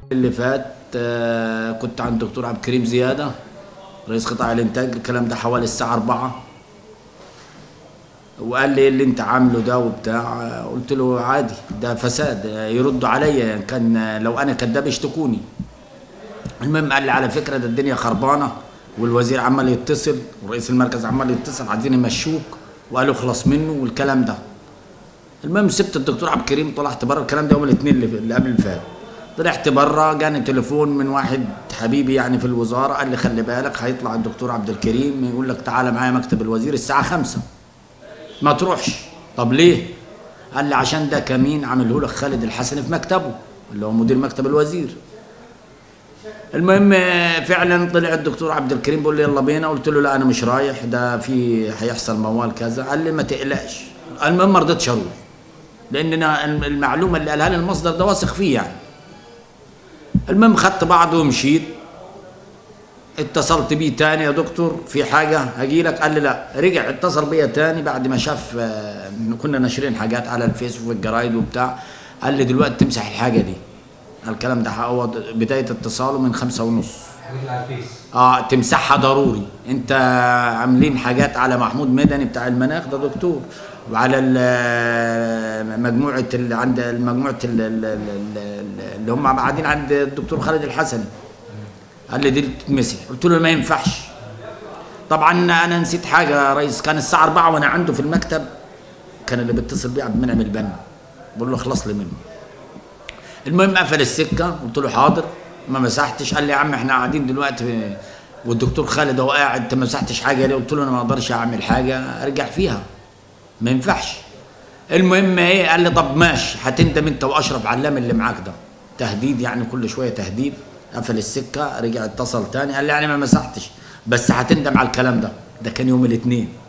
اللي فات آه، كنت عند الدكتور عبد الكريم زياده رئيس قطاع الانتاج الكلام ده حوالي الساعه 4 وقال لي إيه اللي انت عامله ده وبتاع آه، قلت له عادي ده فساد آه، يردوا عليا يعني كان آه، لو انا كذاب يشتكوني المهم قال لي على فكره ده الدنيا خربانه والوزير عمال يتصل ورئيس المركز عمال يتصل عايزين يمشوك وقالوا اخلص منه والكلام ده المهم سبت الدكتور عبد الكريم طلعت بره الكلام ده يوم الاثنين اللي اللي قبل اللي فات طلعت بره جاني تليفون من واحد حبيبي يعني في الوزاره قال لي خلي بالك هيطلع الدكتور عبد الكريم يقول لك تعالى معايا مكتب الوزير الساعه خمسة ما تروحش طب ليه قال لي عشان ده كمين عامله لك خالد الحسن في مكتبه اللي هو مدير مكتب الوزير المهم آه، فعلا طلع الدكتور عبد الكريم بيقول لي يلا بينا قلت له لا انا مش رايح ده في هيحصل موال كذا قال لي ما تقلقش المهم ما رضيتش اروح لان انا المعلومه اللي قالها لي المصدر ده واثق فيه يعني المهم خدت بعضه ومشيت اتصلت بيه تاني يا دكتور في حاجة هجي لك قال لي لا رجع اتصل بيا تاني بعد ما شاف آه، إن كنا ناشرين حاجات على الفيس وفي الجرايد وبتاع قال لي دلوقتي تمسح الحاجة دي الكلام ده هو بداية اتصاله من خمسة ونص الحاجات اللي على الفيس اه تمسحها ضروري انت عاملين حاجات على محمود مدني بتاع المناخ ده دكتور وعلى ال- مجموعه اللي عند مجموعه ال- ال- ال- اللي هم قاعدين عند الدكتور خالد الحسني قال لي دي تتمسح قلت له ما ينفعش طبعا انا نسيت حاجه يا ريس كان الساعه 4 وانا عنده في المكتب كان اللي بيتصل بيه عبد المنعم البنا بقول له اخلص لي منه المهم قفل السكه قلت له حاضر ما مسحتش قال لي يا عم احنا قاعدين دلوقتي في- والدكتور خالد هو قاعد انت ما مسحتش حاجه ليه قلت له انا ما اقدرش اعمل حاجه ارجع فيها ما ينفعش المهم ايه قال لي طب ماشي هتندم انت واشرف علام اللي معاك ده تهديد يعني كل شويه تهديد قفل السكه رجع اتصل تاني قال لي يعني ما مسحتش بس هتندم على الكلام ده ده كان يوم الاثنين